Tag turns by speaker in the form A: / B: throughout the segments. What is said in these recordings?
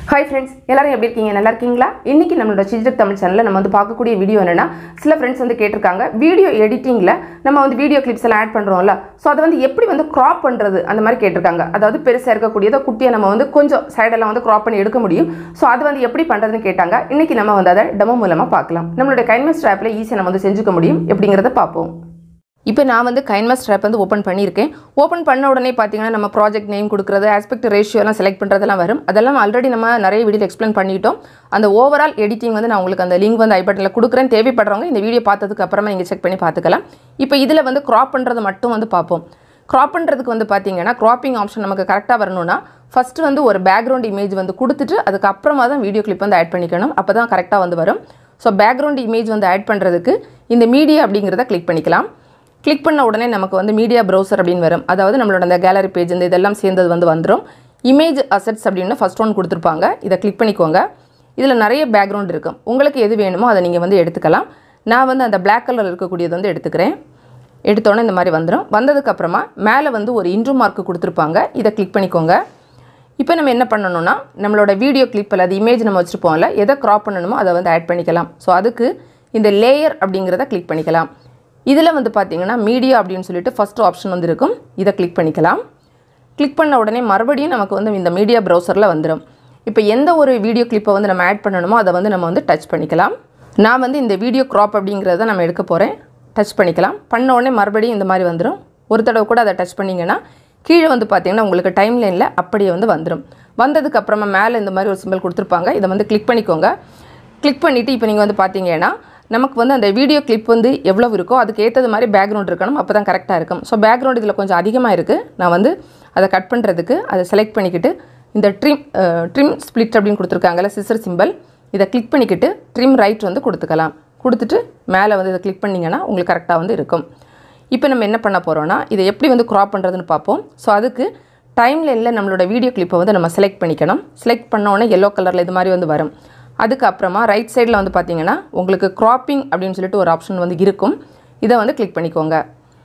A: hi friends எல்லாரும் எப்படி இருக்கீங்க நல்லா இருக்கீங்களா இன்னைக்கு நம்மளோட சிஜிடக் தமிழ் சேனலில் நம்ம வந்து பார்க்கக்கூடிய வீடியோ என்னன்னா சில ஃப்ரெண்ட்ஸ் வந்து கேட்டிருக்காங்க வீடியோ எடிட்டிங்கில் நம்ம வந்து வீடியோ கிளிப்ஸ் எல்லாம் ஆட் பண்ணுறோம்ல ஸோ அதை வந்து எப்படி வந்து க்ராப் பண்ணுறது அந்த மாதிரி கேட்டிருக்காங்க அதாவது பெருசாக இருக்கக்கூடியதை குட்டியை நம்ம வந்து கொஞ்சம் சைடெல்லாம் வந்து க்ராப் பண்ணி எடுக்க முடியும் ஸோ அது வந்து எப்படி பண்ணுறதுன்னு கேட்டாங்க இன்னைக்கு நம்ம வந்து அதை டெமோ மூலமாக பார்க்கலாம் நம்மளுடைய கைன்மெஸ்ட் ஆப்பில் ஈஸியாக நம்ம வந்து செஞ்சுக்க முடியும் எப்படிங்கிறத பார்ப்போம் இப்போ நான் வந்து கைன்மாஸ் ட்ராப் வந்து ஓப்பன் பண்ணியிருக்கேன் ஓப்பன் பண்ண உடனே பார்த்தீங்கன்னா நம்ம ப்ராஜெக்ட் நேம் கொடுக்குறது ஆஸ்பெக்ட் ரேஷியோலாம் செலக்ட் பண்ணுறதெல்லாம் வரும் அதெல்லாம் ஆல்ரெடி நம்ம நிறைய வீடியோ எக்ஸ்பிளைன் பண்ணிட்டோம் அந்த ஓவரால் எடிட்டிங் வந்து நான் உங்களுக்கு அந்த லிங்க் வந்து ஐ பட்டனில் கொடுக்குறேன் தேவைப்படுறவங்க இந்த வீடியோ பார்த்ததுக்கு அப்புறமா நீங்கள் செக் பண்ணி பார்த்துக்கலாம் இப்போ இதில் வந்து க்ராப் பண்ணுறது மட்டும் வந்து பார்ப்போம் க்ராப் பண்ணுறதுக்கு வந்து பார்த்தீங்கன்னா க்ராப்பிங் ஆப்ஷன் நமக்கு கரெக்டாக வரணும்னா ஃபஸ்ட்டு வந்து ஒரு பேக்ரவுண்ட் இமேஜ் வந்து கொடுத்துட்டு அதுக்கப்புறமா தான் வீடியோ கிளிப் வந்து ஆட் பண்ணிக்கணும் அப்போ தான் கரெக்டாக வந்து வரும் ஸோ பேக்ரவுண்ட் இமேஜ் வந்து ஆட் பண்ணுறதுக்கு இந்த மீடியா அப்படிங்கிறத கிளிக் பண்ணிக்கலாம் கிளிக் பண்ண உடனே நமக்கு வந்து மீடியா ப்ரௌசர் அப்படின்னு வரும் அதாவது நம்மளோட அந்த கேலரி பேஜ் இந்த இதெல்லாம் சேர்ந்தது வந்து வந்துடும் இமேஜ் அசெட்ஸ் அப்படின்னு ஃபஸ்ட் ஒன் கொடுத்துருப்பாங்க இதை கிளிக் பண்ணிக்கோங்க இதில் நிறைய பேக்ரவுண்ட் இருக்கும் உங்களுக்கு எது வேணுமோ அதை நீங்கள் வந்து எடுத்துக்கலாம் நான் வந்து அந்த Black கலர் இருக்கக்கூடியது வந்து எடுத்துக்கிறேன் எடுத்தோன்னே இந்த மாதிரி வந்துடும் வந்ததுக்கப்புறமா மேலே வந்து ஒரு இன்ட்ரு மார்க் கொடுத்துருப்பாங்க இதை கிளிக் பண்ணிக்கோங்க இப்போ நம்ம என்ன பண்ணணும்னா நம்மளோட வீடியோ கிளிப்பில் அது இமேஜ் நம்ம வச்சுருப்போம்ல எதை க்ராப் பண்ணணுமோ அதை வந்து ஆட் பண்ணிக்கலாம் ஸோ அதுக்கு இந்த லேயர் அப்படிங்கிறத கிளிக் பண்ணிக்கலாம் இதில் வந்து பார்த்தீங்கன்னா மீடியா அப்படின்னு சொல்லிட்டு ஃபஸ்ட் ஆப்ஷன் வந்து இருக்கும் இதை கிளிக் பண்ணிக்கலாம் கிளிக் பண்ண உடனே மறுபடியும் நமக்கு வந்து இந்த மீடியா ப்ரௌசரில் வந்துடும் இப்போ எந்த ஒரு வீடியோ கிளிப்பை வந்து நம்ம ஆட் பண்ணணுமோ அதை வந்து நம்ம வந்து டச் பண்ணிக்கலாம் நான் வந்து இந்த வீடியோ க்ராப் அப்படிங்கிறத நம்ம எடுக்க போகிறேன் டச் பண்ணிக்கலாம் பண்ண உடனே மறுபடியும் இந்த மாதிரி வந்துடும் ஒரு தடவை கூட அதை டச் பண்ணிங்கன்னா கீழே வந்து பார்த்தீங்கன்னா உங்களுக்கு டைம் லைனில் அப்படியே வந்து வந்துடும் வந்ததுக்கு அப்புறமா மேலே இந்த மாதிரி ஒரு சிம்பிள் கொடுத்துருப்பாங்க இதை வந்து கிளிக் பண்ணிக்கோங்க கிளிக் பண்ணிவிட்டு இப்போ நீங்கள் வந்து பார்த்தீங்கன்னா நமக்கு வந்து அந்த வீடியோ கிளிப் வந்து எவ்வளோ இருக்கோ அதுக்கு ஏற்றது மாதிரி பேக்ரவுண்ட் இருக்கணும் அப்போ தான் கரெக்டாக இருக்கும் ஸோ பேக்ரவுண்ட் இதில் கொஞ்சம் அதிகமாக இருக்குது நான் வந்து அதை கட் பண்ணுறதுக்கு அதை செலக்ட் பண்ணிக்கிட்டு இந்த ட்ரிம் ட்ரிம் ஸ்ப்ளிட் அப்படின்னு கொடுத்துருக்காங்கல்ல சிசர் சிம்பிள் இதை கிளிக் பண்ணிக்கிட்டு ட்ரிம் ரைட் வந்து கொடுத்துக்கலாம் கொடுத்துட்டு மேலே வந்து இதை கிளிக் பண்ணிங்கன்னா உங்களுக்கு கரெக்டாக வந்து இருக்கும் இப்போ நம்ம என்ன பண்ண போகிறோம்னா இதை எப்படி வந்து க்ராப் பண்ணுறதுன்னு பார்ப்போம் ஸோ அதுக்கு டைம் லைனில் நம்மளோட வீடியோ கிளிப்பை வந்து நம்ம செலக்ட் பண்ணிக்கணும் செலக்ட் பண்ண உடனே எல்லோ கலரில் இது மாதிரி வந்து வரும் அதுக்கப்புறமா ரைட் சைடில் வந்து பார்த்தீங்கன்னா உங்களுக்கு க்ராப்பிங் அப்படின்னு சொல்லிட்டு ஒரு ஆப்ஷன் வந்து இருக்கும் இதை வந்து கிளிக் பண்ணிக்கோங்க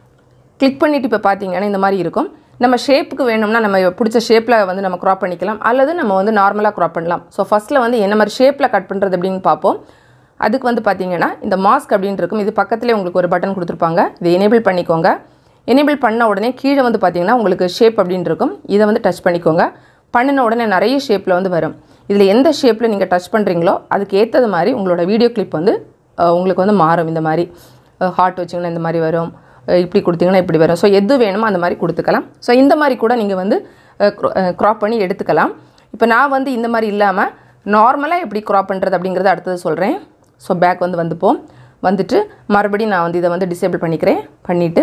A: கிளிக் பண்ணிவிட்டு இப்போ பார்த்தீங்கன்னா இந்த மாதிரி இருக்கும் நம்ம ஷேப்புக்கு வேணும்னா நம்ம பிடிச்ச ஷேப்பில் வந்து நம்ம க்ராப் பண்ணிக்கலாம் அல்லது நம்ம வந்து நார்மலாக க்ராப் பண்ணலாம் ஸோ ஃபஸ்ட்டில் வந்து என்ன மாதிரி ஷேப்பில் கட் பண்ணுறது அப்படின்னு பார்ப்போம் அதுக்கு வந்து பார்த்தீங்கன்னா இந்த மாஸ்க் அப்படின்னு இருக்கும் இது பக்கத்துலேயே உங்களுக்கு ஒரு பட்டன் கொடுத்துருப்பாங்க இதை எனேபிள் பண்ணிக்கோங்க எனேபிள் பண்ண உடனே கீழே வந்து பார்த்தீங்கன்னா உங்களுக்கு ஷேப் அப்படின்னு இருக்கும் இதை வந்து டச் பண்ணிக்கோங்க பண்ணின உடனே நிறைய ஷேப்பில் வந்து வரும் இதில் எந்த ஷேப்பில் நீங்கள் டச் பண்ணுறீங்களோ அதுக்கு ஏற்றது மாதிரி உங்களோட வீடியோ கிளிப் வந்து அஹ், உங்களுக்கு வந்து மாறும் இந்த மாதிரி ஹார்ட் வச்சிங்கன்னா இந்த மாதிரி வரும் அஹ், இப்படி கொடுத்தீங்கன்னா இப்படி வரும் ஸோ எது வேணுமோ அந்த மாதிரி கொடுத்துக்கலாம் ஸோ இந்த மாதிரி கூட நீங்கள் வந்து க்ராப் பண்ணி எடுத்துக்கலாம் இப்போ நான் வந்து இந்த மாதிரி இல்லாமல் நார்மலாக எப்படி க்ராப் பண்ணுறது அப்படிங்கிறத அடுத்தது சொல்கிறேன் ஸோ பேக் வந்து வந்துப்போம் வந்துட்டு மறுபடியும் நான் வந்து இதை வந்து டிசேபிள் பண்ணிக்கிறேன் பண்ணிவிட்டு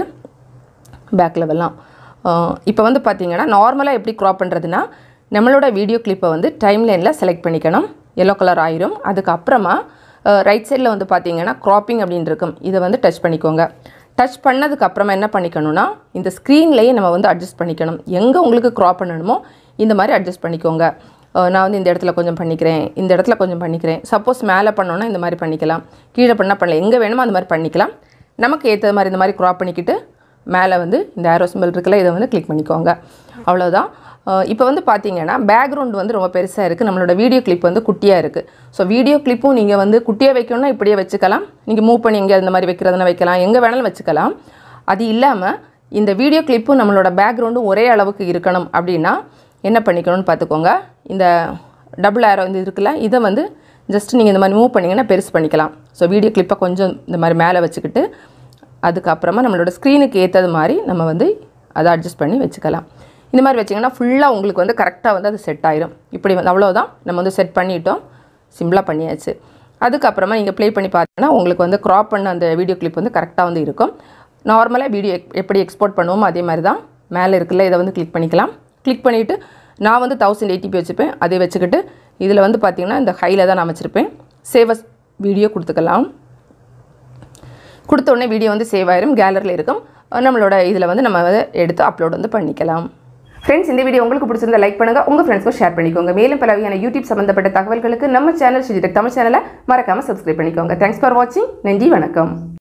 A: பேக் லெவல்லாம் இப்போ வந்து பார்த்தீங்கன்னா நார்மலாக எப்படி க்ராப் பண்ணுறதுனா நம்மளோட வீடியோ கிளிப்பை வந்து டைம் லைனில் செலக்ட் பண்ணிக்கணும் எல்லோ கலர் ஆயிரும் அதுக்கப்புறமா ரைட் சைடில் வந்து பார்த்தீங்கன்னா க்ராப்பிங் அப்படின்னு இருக்கும் இதை வந்து டச் பண்ணிக்கோங்க டச் பண்ணதுக்கு அப்புறமா என்ன பண்ணிக்கணும்னா இந்த ஸ்க்ரீன்லேயே நம்ம வந்து அட்ஜஸ்ட் பண்ணிக்கணும் எங்கே உங்களுக்கு க்ராப் பண்ணணுமோ இந்த மாதிரி அட்ஜஸ்ட் பண்ணிக்கோங்க அஹ் நான் வந்து இந்த இடத்துல கொஞ்சம் பண்ணிக்கிறேன் இந்த இடத்துல கொஞ்சம் பண்ணிக்கிறேன் சப்போஸ் மேலே பண்ணோன்னா இந்த மாதிரி பண்ணிக்கலாம் கீழே பண்ணால் பண்ணலாம் எங்கே வேணுமோ அந்த மாதிரி பண்ணிக்கலாம் நமக்கு ஏற்ற மாதிரி இந்த மாதிரி க்ராப் பண்ணிக்கிட்டு மேலே வந்து இந்த ஆரோ சிம்பிள் இருக்குல்ல இதை வந்து கிளிக் பண்ணிக்கோங்க அவ்வளோதான் இப்போ வந்து பார்த்தீங்கன்னா பேக்ரவுண்ட் வந்து ரொம்ப பெருசாக இருக்குது நம்மளோட வீடியோ கிளிப் வந்து குட்டியாக இருக்குது ஸோ வீடியோ கிளிப்பும் நீங்கள் வந்து குட்டியாக வைக்கணும்னா இப்படியே வச்சுக்கலாம் நீங்கள் மூவ் பண்ணி எங்கே இந்த மாதிரி வைக்கிறதுனா வைக்கலாம் எங்கே வேணாலும் வச்சுக்கலாம் அது இல்லாமல் இந்த வீடியோ கிளிப்பும் நம்மளோட பேக்ரவுண்டும் ஒரே அளவுக்கு இருக்கணும் அப்படின்னா என்ன பண்ணிக்கணும்னு பார்த்துக்கோங்க இந்த டபுள் ஆரோ வந்து இருக்குல்ல இதை வந்து ஜஸ்ட் நீங்கள் இந்த மாதிரி மூவ் பண்ணிங்கன்னா பெருசு பண்ணிக்கலாம் ஸோ வீடியோ கிளிப்பை கொஞ்சம் இந்த மாதிரி மேலே வச்சுக்கிட்டு அதுக்கப்புறமா நம்மளோட ஸ்க்ரீனுக்கு ஏற்றது மாதிரி நம்ம வந்து அதை அட்ஜஸ்ட் பண்ணி வச்சுக்கலாம் இந்த மாதிரி வச்சிங்கன்னா ஃபுல்லாக உங்களுக்கு வந்து கரெக்டாக வந்து அது செட் ஆயிரும் இப்படி வந்து அவ்வளோதான் நம்ம வந்து செட் பண்ணிட்டோம் சிம்பிளாக பண்ணியாச்சு அதுக்கப்புறமா நீங்கள் ப்ளே பண்ணி பார்த்தீங்கன்னா உங்களுக்கு வந்து க்ராப் பண்ண அந்த வீடியோ கிளிப் வந்து கரெக்டாக வந்து இருக்கும் நார்மலாக வீடியோ எப்படி எக்ஸ்போர்ட் பண்ணுவோமோ அதே மாதிரி தான் மேலே இருக்குல்ல இதை வந்து கிளிக் பண்ணிக்கலாம் கிளிக் பண்ணிவிட்டு நான் வந்து தௌசண்ட் எயிட்டிபி வச்சுப்பேன் அதை வச்சுக்கிட்டு இதில் வந்து பார்த்திங்கன்னா இந்த ஹையில் தான் நான் வச்சுருப்பேன் சேவஸ் வீடியோ கொடுத்துக்கலாம் கொடுத்த உடனே வீடியோ வந்து சேவ் ஆயிரும் கேலரியில் இருக்கும் நம்மளோட இதில் வந்து நம்ம அதை எடுத்து அப்லோட் வந்து பண்ணிக்கலாம் ஃப்ரெண்ட்ஸ் இந்த வீடியோ உங்களுக்கு பிடிச்சிருந்தா லைக் பண்ணுங்க உங்க ஃப்ரெண்ட்ஸ்க்கும் ஷேர் பண்ணிக்கோங்க மேலும் பல வகையான யூடியூப் சம்பந்தப்பட்ட தகவல்களுக்கு நம்ம சேனல் ஸ்ரீடெக் தமிழ் சேனலை மறக்காம சப்ஸ்கிரைப் பண்ணிக்கோங்க தேங்க்ஸ் ஃபார் வாட்சிங் நன்றி வணக்கம்